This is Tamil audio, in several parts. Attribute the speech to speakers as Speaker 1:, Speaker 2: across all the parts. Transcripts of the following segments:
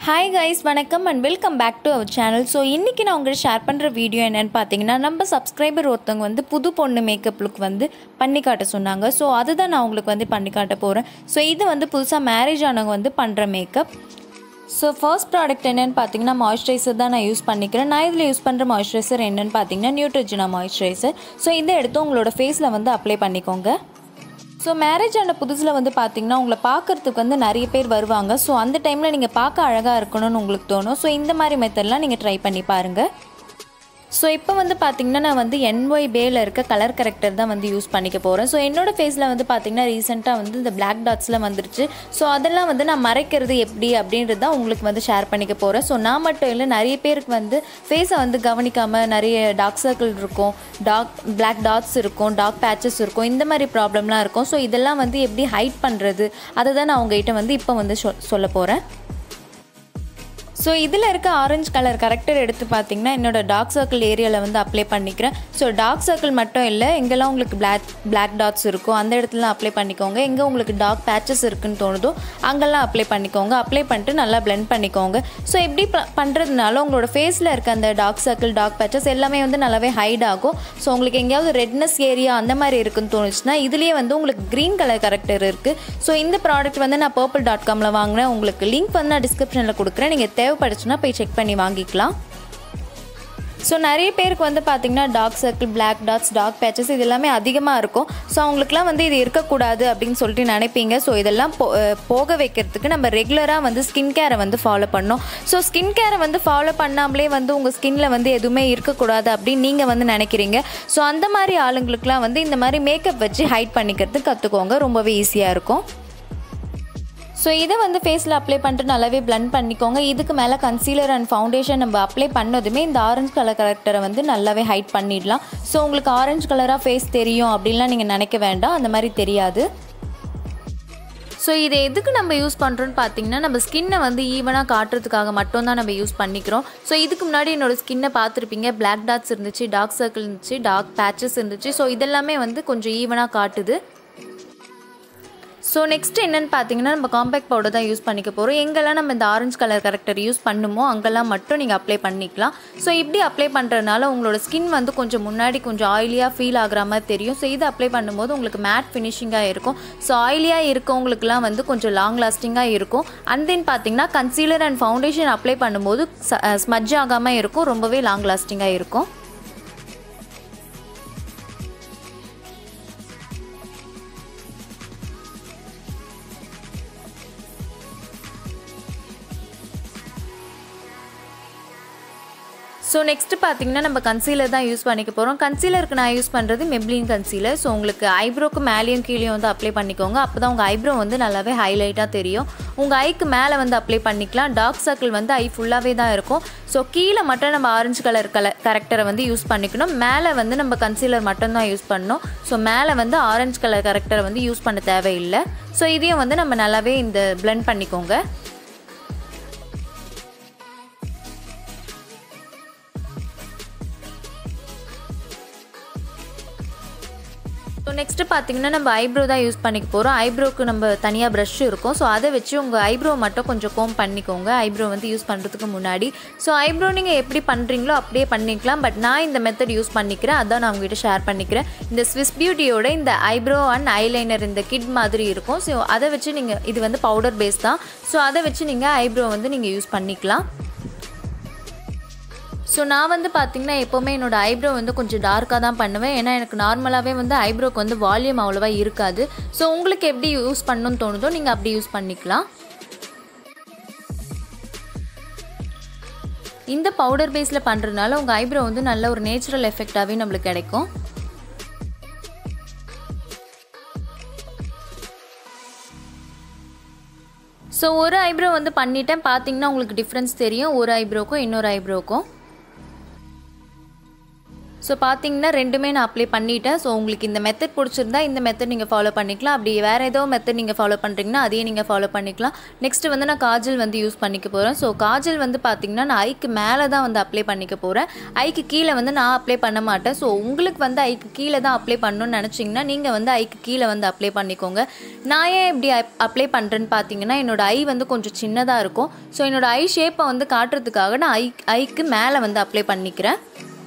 Speaker 1: ஹாய் கைஸ் வணக்கம் and welcome back to our channel so இன்றைக்கி நான் உங்கள்கிட்ட ஷேர் பண்ணுற வீடியோ என்னென்னு பார்த்தீங்கன்னா நம்ம சப்ஸ்கிரைபர் ஒருத்தவங்க வந்து புது பொண்ணு மேக்கப் லுக் வந்து பண்ணி காட்ட சொன்னாங்க ஸோ அதுதான் நான் உங்களுக்கு வந்து பண்ணி காட்ட போகிறேன் ஸோ இது வந்து புதுசாக மேரேஜ் ஆனவங்க வந்து பண்ணுற மேக்கப் ஸோ ஃபர்ஸ்ட் ப்ராடக்ட் என்னென்னு பார்த்தீங்கன்னா மாய்ஸ்சரைசர் தான் நான் யூஸ் பண்ணிக்கிறேன் நான் இதில் யூஸ் பண்ணுற மாய்ஸ்சரைசர் என்னென்னு பார்த்தீங்கன்னா நியூட்ரஜினா மாய்ஸ்சரைசர் ஸோ இதை எடுத்து உங்களோட ஃபேஸில் வந்து அப்ளை பண்ணிக்கோங்க ஸோ மேரேஜ் ஆன புதுசில் வந்து பார்த்தீங்கன்னா உங்களை பார்க்கறதுக்கு வந்து நிறைய பேர் வருவாங்க ஸோ அந்த டைமில் நீங்கள் பார்க்க அழகாக இருக்கணும்னு உங்களுக்கு தோணும் ஸோ இந்த மாதிரி மெத்தட்லாம் நீங்கள் ட்ரை பண்ணி பாருங்கள் ஸோ இப்போ வந்து பார்த்தீங்கன்னா நான் வந்து என்ஒய் பேல இருக்க கலர் கரெக்டர் தான் வந்து யூஸ் பண்ணிக்க போகிறேன் ஸோ என்னோட ஃபேஸில் வந்து பார்த்தீங்கன்னா ரீசெண்டாக வந்து இந்த பிளாக் டாட்ஸ்லாம் வந்துருச்சு ஸோ அதெல்லாம் வந்து நான் மறைக்கிறது எப்படி அப்படின்றது தான் உங்களுக்கு வந்து ஷேர் பண்ணிக்க போகிறேன் ஸோ நான் மட்டும் இல்லை நிறைய பேருக்கு வந்து ஃபேஸை வந்து கவனிக்காமல் நிறைய டார்க் சர்க்கிள் இருக்கும் டார்க் பிளாக் டாட்ஸ் இருக்கும் டார்க் பேச்சஸ் இருக்கும் இந்த மாதிரி ப்ராப்ளம்லாம் இருக்கும் ஸோ இதெல்லாம் வந்து எப்படி ஹைட் பண்ணுறது அதை தான் நான் உங்ககிட்ட வந்து இப்போ வந்து சொ சொல்ல போகிறேன் ஸோ இதில் இருக்க ஆரஞ்சு கலர் கரெக்டர் எடுத்து பார்த்தீங்கன்னா என்னோட டார்க் சர்க்கிள் ஏரியாவில் வந்து அப்ளை பண்ணிக்கிறேன் ஸோ டார்க் சர்க்கிள் மட்டும் இல்லை எங்கெல்லாம் உங்களுக்கு பிளாக் பிளாக் டாட்ஸ் இருக்கோ அந்த இடத்துலலாம் அப்ளை பண்ணிக்கோங்க எங்கே உங்களுக்கு டார்க் பேச்சஸ் இருக்குன்னு தோணுதோ அங்கெல்லாம் அப்ளை பண்ணிக்கோங்க அப்ளை பண்ணிட்டு நல்லா பிளெண்ட் பண்ணிக்கோங்க ஸோ இப்படி ப பண்ணுறதுனால உங்களோட ஃபேஸில் இருக்க அந்த டார்க் சர்க்கிள் டார்க் பேச்சஸ் எல்லாமே வந்து நல்லாவே ஹைட் ஆகும் ஸோ உங்களுக்கு எங்கேயாவது ரெட்னஸ் ஏரியா அந்த மாதிரி இருக்குன்னு தோணுச்சுன்னா இதுலேயே வந்து உங்களுக்கு க்ரீன் கலர் கரெக்டர் இருக்குது ஸோ இந்த ப்ராடக்ட் வந்து நான் பர்பிள் டாட் காமில் வாங்கினேன் உங்களுக்கு லிங்க் வந்து நான் டிஸ்கிரிப்ஷனில் கொடுக்குறேன் நீங்கள் தேவைப்படுச்சுன்னா போய் செக் பண்ணி வாங்கிக்கலாம் ஸோ நிறைய பேருக்கு வந்து பார்த்திங்கன்னா dark circle black dots dark patches இது எல்லாமே அதிகமாக இருக்கும் ஸோ அவங்களுக்குலாம் வந்து இது இருக்கக்கூடாது அப்படின்னு சொல்லிட்டு நினைப்பீங்க ஸோ இதெல்லாம் போ போக வைக்கிறதுக்கு நம்ம ரெகுலராக வந்து ஸ்கின் கேரை வந்து ஃபாலோ பண்ணோம் ஸோ ஸ்கின் கேரை வந்து ஃபாலோ பண்ணாமலே வந்து உங்கள் ஸ்கின்ல வந்து எதுவுமே இருக்கக்கூடாது அப்படின்னு நீங்கள் வந்து நினைக்கிறீங்க ஸோ அந்த மாதிரி ஆளுங்களுக்குலாம் வந்து இந்த மாதிரி மேக்கப் வச்சு ஹைட் பண்ணிக்கிறது கற்றுக்கோங்க ரொம்பவே ஈஸியாக இருக்கும் ஸோ இதை வந்து ஃபேஸில் அப்ளை பண்ணிட்டு நல்லாவே பிளண்ட் பண்ணிக்கோங்க இதுக்கு மேலே கன்சீலர் அண்ட் ஃபவுண்டேஷன் நம்ம அப்ளை பண்ணதுமே இந்த ஆரஞ்சு கலர் கரெக்டரை வந்து நல்லாவே ஹைட் பண்ணிடலாம் ஸோ உங்களுக்கு ஆரஞ்சு கலராக ஃபேஸ் தெரியும் அப்படின்லாம் நீங்கள் நினைக்க வேண்டாம் அந்த மாதிரி தெரியாது ஸோ இதை எதுக்கு நம்ம யூஸ் பண்ணுறோன்னு பார்த்தீங்கன்னா நம்ம ஸ்கின்னை வந்து ஈவனாக காட்டுறதுக்காக மட்டும்தான் நம்ம யூஸ் பண்ணிக்கிறோம் ஸோ இதுக்கு முன்னாடி என்னோடய ஸ்கின்னை பார்த்துருப்பீங்க பிளாக் டாட்ஸ் இருந்துச்சு டார்க் சர்க்கிள் இருந்துச்சு டார்க் பேச்சஸ் இருந்துச்சு ஸோ இதெல்லாமே வந்து கொஞ்சம் ஈவனாக காட்டுது ஸோ நெக்ஸ்ட் என்னென்னு பார்த்தீங்கன்னா நம்ம காம்பேக்ட் பவுடர் தான் யூஸ் பண்ணிக்க போகிறோம் எங்கெல்லாம் நம்ம இந்த ஆரஞ்சு கலர் கரெக்டர் யூஸ் பண்ணுமோ அங்கெல்லாம் மட்டும் நீங்கள் அப்ளை பண்ணிக்கலாம் ஸோ இப்படி அப்ளை பண்ணுறதுனால உங்களோட ஸ்கின் வந்து கொஞ்சம் முன்னாடி கொஞ்சம் ஆயிலியாக ஃபீல் ஆகிற மாதிரி தெரியும் ஸோ இது அப்ளை பண்ணும்போது உங்களுக்கு மேட் ஃபினிஷிங்காக இருக்கும் ஸோ ஆயிலியாக இருக்கவங்களுக்குலாம் வந்து கொஞ்சம் லாங் லாஸ்டிங்காக இருக்கும் அண்ட் தென் பார்த்தீங்கன்னா கன்சீலர் அண்ட் ஃபவுண்டேஷன் அப்ளை பண்ணும்போது ஸ்மஜ் ஆகாமல் இருக்கும் ரொம்பவே லாங் லாஸ்டிங்காக இருக்கும் ஸோ நெக்ஸ்ட்டு பார்த்தீங்கன்னா நம்ம கன்சீலர் தான் யூஸ் பண்ணிக்க போகிறோம் கன்சீலருக்கு நான் யூஸ் பண்ணுறது மெப்ளின் கன்சீலர் ஸோ உங்களுக்கு ஐப்ரோக்கு மேலேயும் கீழேயும் வந்து அப்ளை பண்ணிக்கோங்க அப்போ தான் உங்கள் ஐப்ரோ வந்து நல்லாவே ஹைலைட்டாக தெரியும் உங்கள் ஐக்கு மேலே வந்து அப்ளை பண்ணிக்கலாம் டார்க் சர்க்கிள் வந்து ஐ ஃபுல்லாகவே தான் இருக்கும் ஸோ கீழே மட்டும் நம்ம ஆரஞ்சு கலர் கலர் கரெக்டரை வந்து யூஸ் பண்ணிக்கணும் மேலே வந்து நம்ம கன்சீலர் மட்டும்தான் யூஸ் பண்ணணும் ஸோ மேலே வந்து ஆரஞ்சு கலர் கரெக்டரை வந்து யூஸ் பண்ண தேவையில்லை ஸோ இதையும் வந்து நம்ம நல்லாவே இந்த பிளெண்ட் பண்ணிக்கோங்க ஸோ நெக்ஸ்ட்டு பார்த்தீங்கன்னா நம்ம ஐப்ரோ தான் யூஸ் பண்ணிக்க போகிறோம் ஐப்ரோக்கு நம்ம தனியாக ப்ரஷ் இருக்கும் ஸோ அதை வச்சு உங்கள் ஐப்ரோ மட்டும் கொஞ்சம் கோம் பண்ணிக்கோங்க ஐப்ரோ வந்து யூஸ் பண்ணுறதுக்கு முன்னாடி ஸோ ஐப்ரோ நீங்கள் எப்படி பண்ணுறீங்களோ அப்படியே பண்ணிக்கலாம் பட் நான் இந்த மெத்தட் யூஸ் பண்ணிக்கிறேன் அதான் நான் உங்ககிட்ட ஷேர் பண்ணிக்கிறேன் இந்த ஸ்விஸ் பியூட்டியோட இந்த ஐப்ரோ அண்ட் ஐலைனர் இந்த கிட் மாதிரி இருக்கும் ஸோ அதை வச்சு நீங்கள் இது வந்து பவுடர் பேஸ் தான் ஸோ அதை வச்சு நீங்கள் ஐப்ரோ வந்து நீங்கள் யூஸ் பண்ணிக்கலாம் ஸோ நான் வந்து பார்த்திங்கன்னா எப்போவுமே என்னோடய ஐப்ரோ வந்து கொஞ்சம் டார்க்காக தான் பண்ணுவேன் ஏன்னா எனக்கு நார்மலாகவே வந்து ஐப்ரோக்கு வந்து வால்யூம் அவ்வளோவா இருக்காது ஸோ உங்களுக்கு எப்படி யூஸ் பண்ணணும்னு தோணுதோ நீங்கள் அப்படி யூஸ் பண்ணிக்கலாம் இந்த பவுடர் பேஸில் பண்ணுறதுனால உங்கள் ஐப்ரோ வந்து நல்ல ஒரு நேச்சுரல் எஃபெக்டாகவே நம்மளுக்கு கிடைக்கும் ஸோ ஒரு ஐப்ரோ வந்து பண்ணிட்டேன் பார்த்தீங்கன்னா உங்களுக்கு டிஃப்ரென்ஸ் தெரியும் ஒரு ஐப்ரோக்கும் இன்னொரு ஐப்ரோக்கும் ஸோ பார்த்தீங்கன்னா ரெண்டுமே நான் அப்ளை பண்ணிட்டேன் ஸோ உங்களுக்கு இந்த மெத்தட் பிடிச்சிருந்தா இந்த மெத்தட் நீங்கள் ஃபாலோ பண்ணிக்கலாம் அப்படி வேறு ஏதோ மெத்தட் நீங்கள் ஃபாலோ பண்ணுறீங்கன்னா அதையே நீங்கள் ஃபாலோ பண்ணிக்கலாம் நெக்ஸ்ட் வந்து நான் காஜல் வந்து யூஸ் பண்ணிக்க போகிறேன் ஸோ காஜல் வந்து பார்த்தீங்கன்னா நான் ஐக்கு மேலே தான் வந்து அப்ளை பண்ணிக்க போகிறேன் ஐக்கு கீழே வந்து நான் அப்ளை பண்ண மாட்டேன் ஸோ உங்களுக்கு வந்து ஐக்கு கீழே தான் அப்ளை பண்ணணும்னு நினச்சிங்கன்னா நீங்கள் வந்து ஐக்கு கீழே வந்து அப்ளை பண்ணிக்கோங்க நான் ஏன் இப்படி அப்ளை பண்ணுறேன்னு பார்த்தீங்கன்னா என்னோட ஐ வந்து கொஞ்சம் சின்னதாக இருக்கும் ஸோ என்னோட ஐ ஷேப்பை வந்து காட்டுறதுக்காக நான் ஐ ஐக்கு மேலே வந்து அப்ளை பண்ணிக்கிறேன்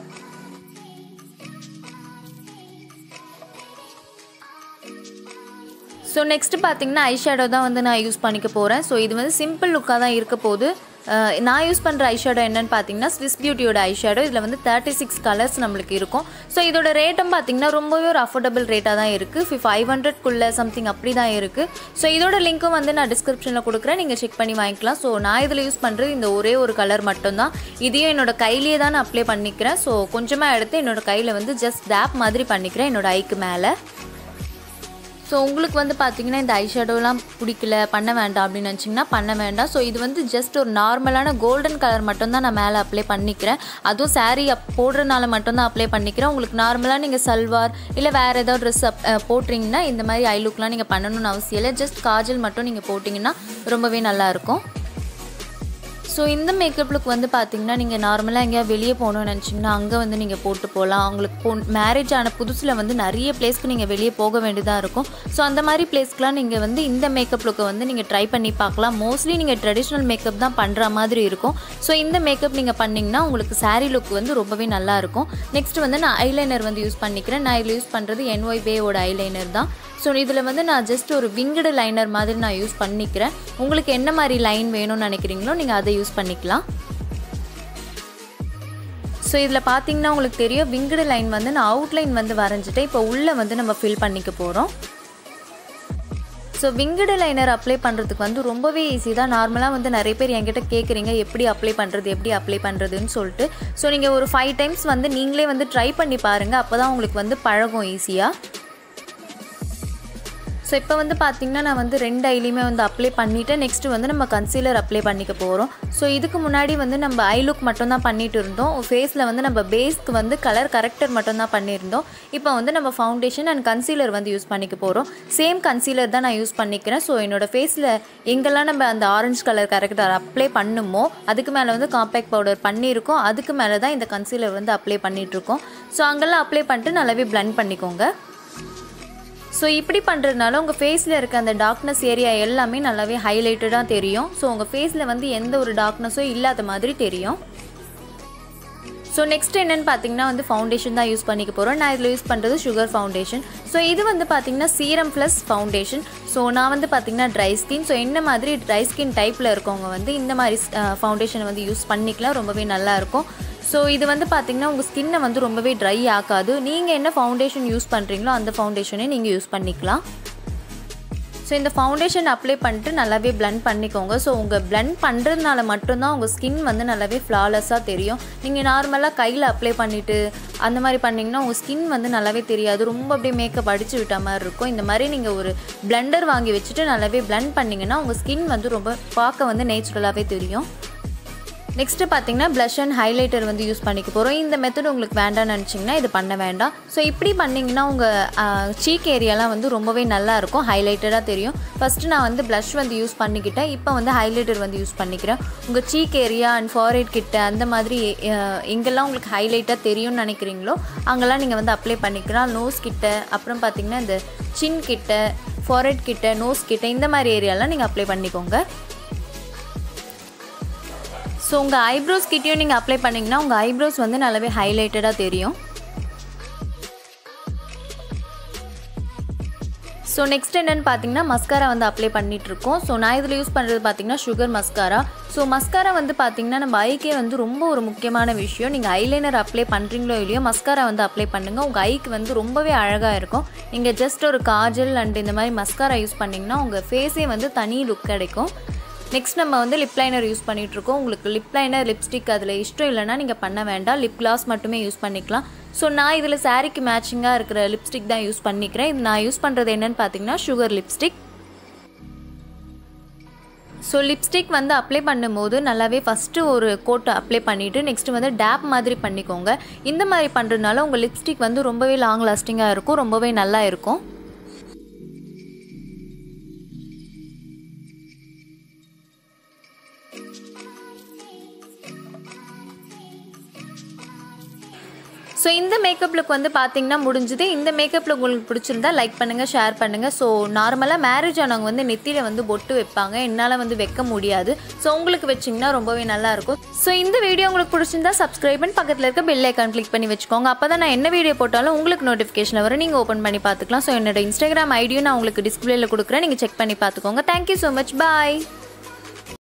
Speaker 1: ஸோ நெக்ஸ்ட் பார்த்தீங்கன்னா ஐஷேடோ தான் வந்து நான் யூஸ் பண்ணிக்க போகிறேன் ஸோ இது வந்து சிம்பிள் லுக்காக தான் இருக்க போது அஹ் நான் யூஸ் பண்ணுற ஐஷேடோ என்னன்னு பார்த்தீங்கன்னா ஸ்விஸ் பியூட்டியோட ஐஷேடோ இதில் வந்து தேர்ட்டி சிக்ஸ் கலர்ஸ் நம்மளுக்கு இருக்கும் ஸோ இதோட ரேட்டும் பார்த்தீங்கன்னா ரொம்பவே ஒரு அஃபோர்டபுள் ரேட்டாக தான் இருக்குது ஃபைவ் ஹண்ட்ரட்குள்ளே சம்திங் அப்படி தான் இருக்குது ஸோ இதோட லிங்க்கும் வந்து நான் டிஸ்கிரிப்ஷனில் கொடுக்குறேன் நீங்கள் செக் பண்ணி வாங்கிக்கலாம் ஸோ நான் இதில் யூஸ் பண்ணுறது இந்த ஒரே ஒரு கலர் மட்டும்தான் இதையும் என்னோட கையிலேயே தான் நான் அப்ளை பண்ணிக்கிறேன் ஸோ கொஞ்சமாக எடுத்து என்னோட கையில் வந்து ஜஸ்ட் டேப் மாதிரி பண்ணிக்கிறேன் என்னோட ஐக்கு மேலே ஸோ உங்களுக்கு வந்து பார்த்தீங்கன்னா இந்த ஐஷேடோலாம் பிடிக்கல பண்ண வேண்டாம் அப்படின்னு நினச்சிங்கன்னா பண்ண வேண்டாம் ஸோ இது வந்து ஜஸ்ட் ஒரு நார்மலான கோல்டன் கலர் மட்டும்தான் நான் மேலே அப்ளை பண்ணிக்கிறேன் அதுவும் saree அப் போடுறதுனால மட்டும்தான் அப்ளை பண்ணிக்கிறேன் உங்களுக்கு நார்மலாக நீங்கள் சல்வார் இல்லை வேறு ஏதாவது ட்ரெஸ் அப் போட்டிங்கன்னா இந்த மாதிரி ஐ லுக்லாம் நீங்கள் பண்ணணும்னு அவசியம் இல்லை ஜஸ்ட் காஜல் மட்டும் நீங்கள் போட்டிங்கன்னா ரொம்பவே நல்லாயிருக்கும் ஸோ இந்த மேக்கப் லுக் வந்து பார்த்தீங்கன்னா நீங்கள் நார்மலாக எங்கேயாவது வெளியே போகணும்னு நினச்சிங்கன்னா அங்கே வந்து நீங்கள் போட்டு போகலாம் உங்களுக்கு போ மேரேஜ் ஆன புதுசில் வந்து நிறைய பிளேஸ்க்கு நீங்கள் வெளியே போக வேண்டியதாக இருக்கும் ஸோ அந்த மாதிரி பிளேஸ்க்குலாம் நீங்கள் வந்து இந்த மேக்கப் லுக்கை வந்து நீங்கள் ட்ரை பண்ணி பார்க்கலாம் மோஸ்ட்லி நீங்கள் ட்ரெடிஷ்னல் மேக்கப் தான் பண்ணுற மாதிரி இருக்கும் ஸோ இந்த மேக்கப் நீங்கள் பண்ணிங்கன்னா உங்களுக்கு saree லுக் வந்து ரொம்பவே நல்லா இருக்கும் நெக்ஸ்ட் வந்து நான் ஐலைனர் வந்து யூஸ் பண்ணிக்கிறேன் நான் இதில் யூஸ் பண்ணுறது என்ஒய் பேவோட ஐலைனர் தான் ஸோ இதில் வந்து நான் ஜஸ்ட் ஒரு விங்கடு லைனர் மாதிரி நான் யூஸ் பண்ணிக்கிறேன் உங்களுக்கு என்ன மாதிரி லைன் வேணும்னு நினைக்கிறீங்களோ நீங்கள் அதை யூஸ் பண்ணிக்கலாம் ஸோ இதில் பார்த்தீங்கன்னா உங்களுக்கு தெரியும் விங்கடு லைன் வந்து நான் அவுட்லைன் வந்து வரைஞ்சிட்டு இப்போ உள்ளே வந்து நம்ம ஃபில் பண்ணிக்க போகிறோம் ஸோ விங்கடு லைனர் அப்ளை பண்ணுறதுக்கு வந்து ரொம்பவே ஈஸி தான் நார்மலாக வந்து நிறைய பேர் என்கிட்ட கேட்குறீங்க எப்படி அப்ளை பண்ணுறது எப்படி அப்ளை பண்ணுறதுன்னு சொல்லிட்டு ஸோ நீங்கள் ஒரு ஃபைவ் டைம்ஸ் வந்து நீங்களே வந்து ட்ரை பண்ணி பாருங்கள் அப்போ தான் உங்களுக்கு வந்து பழகும் ஈஸியாக ஸோ இப்போ வந்து பார்த்திங்கன்னா நான் வந்து ரெண்டு ஐலையுமே வந்து அப்ளை பண்ணிவிட்டேன் நெக்ஸ்ட்டு வந்து நம்ம கன்சீலர் அப்ளை பண்ணிக்க போகிறோம் ஸோ இதுக்கு முன்னாடி வந்து நம்ம ஐ லுக் மட்டும் தான் பண்ணிட்டு இருந்தோம் ஃபேஸில் வந்து நம்ம பேஸ்க்கு வந்து கலர் கரெக்டர் மட்டும் தான் பண்ணியிருந்தோம் இப்போ வந்து நம்ம ஃபவுண்டேஷன் அண்ட் கன்சீலர் வந்து யூஸ் பண்ணிக்க போகிறோம் சேம் கன்சீலர் தான் நான் யூஸ் பண்ணிக்கிறேன் ஸோ என்னோடய ஃபேஸில் எங்கெல்லாம் நம்ம அந்த ஆரஞ்சு கலர் கரெக்டர் அப்ளை பண்ணுமோ அதுக்கு மேலே வந்து காம்பேக்ட் பவுடர் பண்ணியிருக்கோம் அதுக்கு மேலே தான் இந்த கன்சீலர் வந்து அப்ளை பண்ணிகிட்ருக்கோம் ஸோ அங்கெல்லாம் அப்ளை பண்ணிட்டு நல்லாவே blend பண்ணிக்கோங்க ஸோ இப்படி பண்ணுறதுனால உங்கள் ஃபேஸில் இருக்க அந்த டார்க்னஸ் ஏரியா எல்லாமே நல்லாவே ஹைலைட்டடாக தெரியும் ஸோ உங்கள் ஃபேஸில் வந்து எந்த ஒரு டார்க்னஸும் இல்லாத மாதிரி தெரியும் ஸோ நெக்ஸ்ட் என்னென்னு பார்த்தீங்கன்னா வந்து ஃபவுண்டேஷன் தான் யூஸ் பண்ணிக்க போகிறோம் நான் இதில் யூஸ் பண்ணுறது சுகர் ஃபவுண்டேஷன் ஸோ இது வந்து பார்த்தீங்கன்னா சீரம் ப்ளஸ் ஃபவுண்டேஷன் ஸோ நான் வந்து பார்த்தீங்கன்னா ட்ரை ஸ்கின் ஸோ என்ன மாதிரி ட்ரை ஸ்கின் டைப்பில் இருக்கவங்க வந்து இந்த மாதிரி ஃபவுண்டேஷன் வந்து யூஸ் பண்ணிக்கலாம் ரொம்பவே நல்லாயிருக்கும் ஸோ இது வந்து பார்த்தீங்கன்னா உங்கள் ஸ்கின்னை வந்து ரொம்பவே ட்ரை ஆக்காது நீங்கள் என்ன ஃபவுண்டேஷன் யூஸ் பண்ணுறீங்களோ அந்த ஃபவுண்டேஷனே நீங்கள் யூஸ் பண்ணிக்கலாம் ஸோ இந்த ஃபவுண்டேஷன் அப்ளை பண்ணிட்டு நல்லாவே blend பண்ணிக்கோங்க ஸோ உங்கள் blend பண்ணுறதுனால மட்டும்தான் உங்கள் ஸ்கின் வந்து நல்லாவே ஃப்ளாலெஸ்ஸாக தெரியும் நீங்கள் நார்மலாக கையில் அப்ளை பண்ணிவிட்டு அந்த மாதிரி பண்ணிங்கன்னா உங்கள் ஸ்கின் வந்து நல்லாவே தெரியாது ரொம்ப அப்படியே மேக்கப் அடிச்சு விட்ட மாதிரி இருக்கும் இந்த மாதிரி நீங்கள் ஒரு பிளெண்டர் வாங்கி வச்சுட்டு நல்லாவே blend பண்ணிங்கன்னா உங்கள் ஸ்கின் வந்து ரொம்ப பார்க்க வந்து நேச்சுரலாகவே தெரியும் நெக்ஸ்ட்டு பார்த்தீங்கன்னா ப்ளஷ் அண்ட் ஹைலைட்டர் வந்து யூஸ் பண்ணிக்க போகிறோம் இந்த மெத்தட் உங்களுக்கு வேண்டாம்னு நினச்சிங்கன்னா இது பண்ண வேண்டாம் ஸோ இப்படி பண்ணிங்கன்னா உங்கள் சீக் ஏரியாலாம் வந்து ரொம்பவே நல்லா இருக்கும் ஹைலைட்டடாக தெரியும் ஃபஸ்ட்டு நான் வந்து ப்ளஷ் வந்து யூஸ் பண்ணிக்கிட்டேன் இப்போ வந்து ஹைலைட்டர் வந்து யூஸ் பண்ணிக்கிறேன் உங்கள் சீக் ஏரியா அண்ட் ஃபார்ஹெட் கிட்ட அந்த மாதிரி அஹ், எங்கெல்லாம் உங்களுக்கு ஹைலைட்டாக தெரியும்னு நினைக்கிறீங்களோ அங்கெல்லாம் நீங்கள் வந்து அப்ளை பண்ணிக்கலாம் நோஸ் கிட்ட அப்புறம் பார்த்தீங்கன்னா இந்த சின் கிட்ட ஃபார்ஹெட் கிட்ட நோஸ் கிட்ட இந்த மாதிரி ஏரியாலாம் நீங்கள் அப்ளை பண்ணிக்கோங்க ஸோ உங்கள் ஐப்ரோஸ் கிட்டேயும் நீங்கள் அப்ளை பண்ணிங்கன்னா உங்கள் ஐப்ரோஸ் வந்து நல்லாவே ஹைலைட்டடாக தெரியும் ஸோ நெக்ஸ்ட் என்னென்னு பார்த்தீங்கன்னா மஸ்காரா வந்து அப்ளை பண்ணிட்டு இருக்கோம் ஸோ நான் இதில் யூஸ் பண்ணுறது பார்த்தீங்கன்னா சுகர் மஸ்காரா ஸோ மஸ்காரா வந்து பார்த்தீங்கன்னா நம்ம ஐக்கே வந்து ரொம்ப ஒரு முக்கியமான விஷயம் நீங்கள் ஐலைனர் அப்ளை பண்ணுறீங்களோ இல்லையோ மஸ்காரா வந்து அப்ளை பண்ணுங்கள் உங்கள் ஐக்கு வந்து ரொம்பவே அழகாக இருக்கும் நீங்கள் ஜஸ்ட் ஒரு காஜல் அண்ட் இந்த மாதிரி மஸ்காரா யூஸ் பண்ணிங்கன்னா உங்கள் ஃபேஸே வந்து தனி லுக் கிடைக்கும் நெக்ஸ்ட் நம்ம வந்து லிப் லைனர் யூஸ் பண்ணிட்டு இருக்கோம் உங்களுக்கு லிப் லைனர் லிப்ஸ்டிக் அதில் இஷ்டம் இல்லைன்னா நீங்கள் பண்ண வேண்டாம் லிப் கிளாஸ் மட்டுமே யூஸ் பண்ணிக்கலாம் ஸோ நான் இதில் சாரீக்கு மேட்சிங்காக இருக்கிற லிப்ஸ்டிக் தான் யூஸ் பண்ணிக்கிறேன் இது நான் யூஸ் பண்ணுறது என்னன்னு பார்த்தீங்கன்னா சுகர் லிப்ஸ்டிக் ஸோ லிப்ஸ்டிக் வந்து அப்ளை பண்ணும்போது நல்லாவே ஃபஸ்ட்டு ஒரு கோட்டை அப்ளை பண்ணிவிட்டு நெக்ஸ்ட்டு வந்து டேப் மாதிரி பண்ணிக்கோங்க இந்த மாதிரி பண்ணுறதுனால உங்கள் லிப்ஸ்டிக் வந்து ரொம்பவே லாங் லாஸ்டிங்காக இருக்கும் ரொம்பவே நல்லா இருக்கும் ஸோ இந்த மேக்கப் லுக் வந்து பார்த்தீங்கன்னா முடிஞ்சுது இந்த மேக்கப் லுக் உங்களுக்கு பிடிச்சிருந்தா லைக் பண்ணுங்கள் ஷேர் பண்ணுங்கள் ஸோ நார்மலாக மேரேஜ் ஆனவங்க வந்து நெத்தியில் வந்து பொட்டு வைப்பாங்க என்னால் வந்து வைக்க முடியாது ஸோ உங்களுக்கு வச்சிங்கன்னா ரொம்பவே நல்லாயிருக்கும் ஸோ இந்த வீடியோ உங்களுக்கு பிடிச்சிருந்தா சப்ஸ்கிரைப் பண்ணி பக்கத்தில் இருக்க பெல் ஐக்கான் கிளிக் பண்ணி வச்சுக்கோங்க அப்போ தான் நான் என்ன வீடியோ போட்டாலும் உங்களுக்கு நோட்டிஃபிகேஷன் வரும் நீங்கள் ஓப்பன் பண்ணி பார்த்துக்கலாம் ஸோ என்னோட இன்ஸ்டாகிராம் ஐடியும் நான் உங்களுக்கு டிஸ்பிளேல கொடுக்குறேன் நீங்கள் செக் பண்ணி பார்த்துக்கோங்க தேங்க்யூ ஸோ மச் பாய்